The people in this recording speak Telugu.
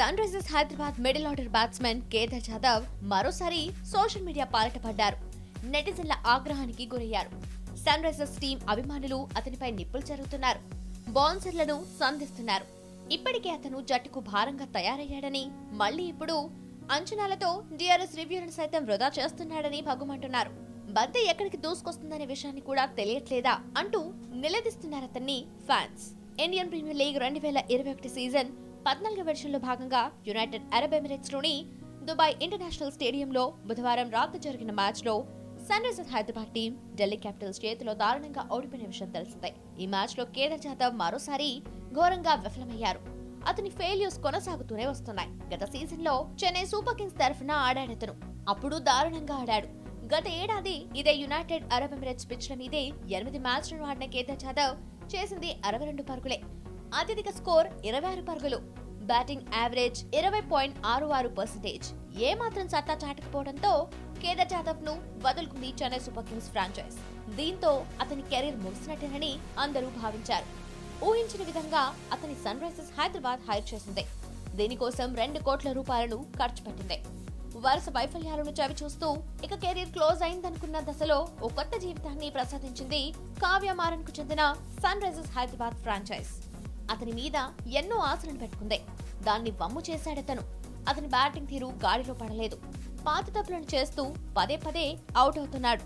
sun Sunrisers Hyderabad middle order batsmen Kedar Jadhav మరోసారి సోషల్ మీడియా పాలట పడ్డారు నెటిజన్ల ఆగ్రహానికి గురయ్యారు సన్ రైజర్స్ టీం అభిమానులు అతనిపై నిప్పులు జరుగుతున్నారు బౌన్సర్లను సంధిస్తున్నారు ఇప్పటికే అతను జట్టుకు భారంగా తయారయ్యాడని మళ్ళీ ఇప్పుడు అంచనాలతో డిఆర్ఎస్ రివ్యూలను సైతం వృధా చేస్తున్నాడని భగ్గుమంటున్నారు బంతి ఎక్కడికి దూసుకొస్తుందనే విషయాన్ని కూడా తెలియట్లేదా అంటూ నిలదీస్తున్నారు అతన్ని ఫ్యాన్స్ ఇండియన్ ప్రీమియర్ లీగ్ రెండు వేల ఇరవై ఒకటి సీజన్ పద్నాలుగు వెర్షన్లో భాగంగా యునైటెడ్ అరబ్ ఎమిరేట్స్ లోని దుబాయ్ ఇంటర్నేషనల్ స్టేడియంలో బుధవారం రాత్రి జరిగిన మ్యాచ్ లో Sunrisers Hyderabad team Delhi Capitals చేతిలో దారుణంగా ఓడిపోయిన విషయం తెలిసిందే ఈ మ్యాచ్ లో కేదార్ జాదవ్ మరోసారి ఘోరంగా విఫలమయ్యారు అతని ఫెయిల్యూర్స్ కొనసాగుతూనే వస్తున్నాయి గత సీజన్ లో చెన్నై సూపర్ కింగ్స్ తరఫున ఆడాడతను అప్పుడు దారుణంగా ఆడాడు గత ఏడాది ఇదే యునైటెడ్ అరబ్ ఎమిరేట్స్ పిచ్ల మీదే ఎనిమిది మ్యాచ్లను ఆడిన కేదార్ జాదవ్ చేసింది అరవై రెండు పరుగులే అత్యధిక స్కోర్ ఇరవై ఆరు పరుగులు బ్యాటింగ్ యావరేజ్ ఇరవై పాయింట్ ఆరు ఆరు పర్సెంటేజ్ ఏ మాత్రం సత్తా చాటకపోవడంతో కేదార్ జాదవ్ ను వదులుకుంది చెన్నై సూపర్ కింగ్స్ ఫ్రాంచైజ్ దీంతో అతని కెరీర్ ముగిసినట్టేనని అందరూ భావించారు ఊహించిన విధంగా అతని సన్ రైజర్స్ హైదరాబాద్ హైర్ చేసింది దీనికోసం రెండు కోట్ల రూపాయలను ఖర్చు పెట్టింది వరుస వైఫల్యాలను చవి చూస్తూ ఇక కెరీర్ క్లోజ్ అయిందనుకున్న దశలో ఓ కొత్త జీవితాన్ని ప్రసాదించింది కావ్య మారన్ కు చెందిన సన్ రైజర్స్ హైదరాబాద్ ఫ్రాంచైజ్ అతని మీద ఎన్నో ఆశలను పెట్టుకుంది దాన్ని వమ్ము చేశాడతను అతని బ్యాటింగ్ తీరు గాడిలో పడలేదు పాత తప్పులను చేస్తూ పదే పదే అవుట్ అవుతున్నాడు